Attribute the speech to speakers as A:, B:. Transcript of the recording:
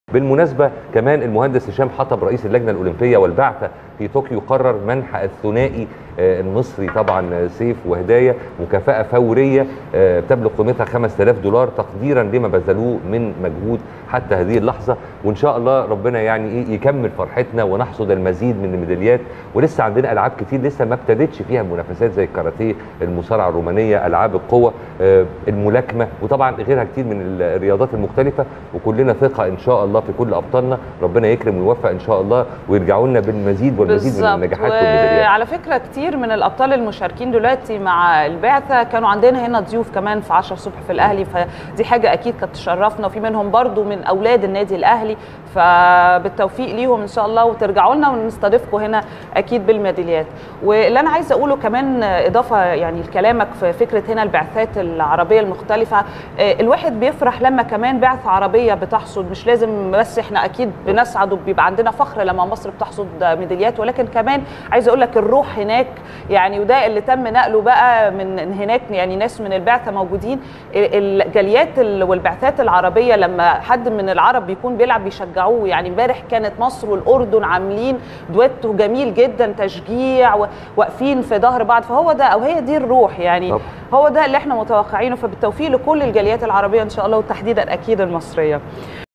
A: بالمناسبة كمان المهندس هشام حطب رئيس اللجنة الأولمبية والبعثة في طوكيو قرر منح الثنائي آه، المصري طبعا سيف وهداية مكافأة فورية آه، تبلغ قيمتها 5000 دولار تقديرا لما بذلوه من مجهود حتى هذه اللحظة وإن شاء الله ربنا يعني إيه يكمل فرحتنا ونحصد المزيد من الميداليات ولسه عندنا ألعاب كتير لسه ما ابتدتش فيها منافسات زي الكاراتيه المصارعة الرومانية ألعاب القوة آه، الملاكمة وطبعا غيرها كتير من الرياضات المختلفة وكلنا ثقة إن شاء الله في كل أبطالنا ربنا يكرم ويوفق إن شاء الله ويرجعوا لنا بالمزيد والمزيد من
B: بالظبط
A: النجاحات والميداليات
B: وعلى فكره كتير من الابطال المشاركين دلوقتي مع البعثه كانوا عندنا هنا ضيوف كمان في 10 الصبح في الاهلي فدي حاجه اكيد كانت تشرفنا وفي منهم برضو من اولاد النادي الاهلي فبالتوفيق ليهم ان شاء الله وترجعوا لنا ونستضيفكم هنا اكيد بالميداليات واللي انا عايزه اقوله كمان اضافه يعني لكلامك في فكره هنا البعثات العربيه المختلفه الواحد بيفرح لما كمان بعثه عربيه بتحصد مش لازم بس احنا اكيد بنسعد وبيبقى عندنا فخر لما مصر بتحصد ميداليات ولكن كمان عايزه اقول لك الروح هناك يعني وده اللي تم نقله بقى من هناك يعني ناس من البعثه موجودين الجاليات والبعثات العربيه لما حد من العرب بيكون بيلعب بيشجعوه يعني امبارح كانت مصر والاردن عاملين دويتو جميل جدا تشجيع واقفين في ظهر بعض فهو ده او هي دي الروح يعني
A: طب.
B: هو ده اللي احنا متوقعينه فبالتوفيق لكل الجاليات العربيه ان شاء الله وتحديدا اكيد المصريه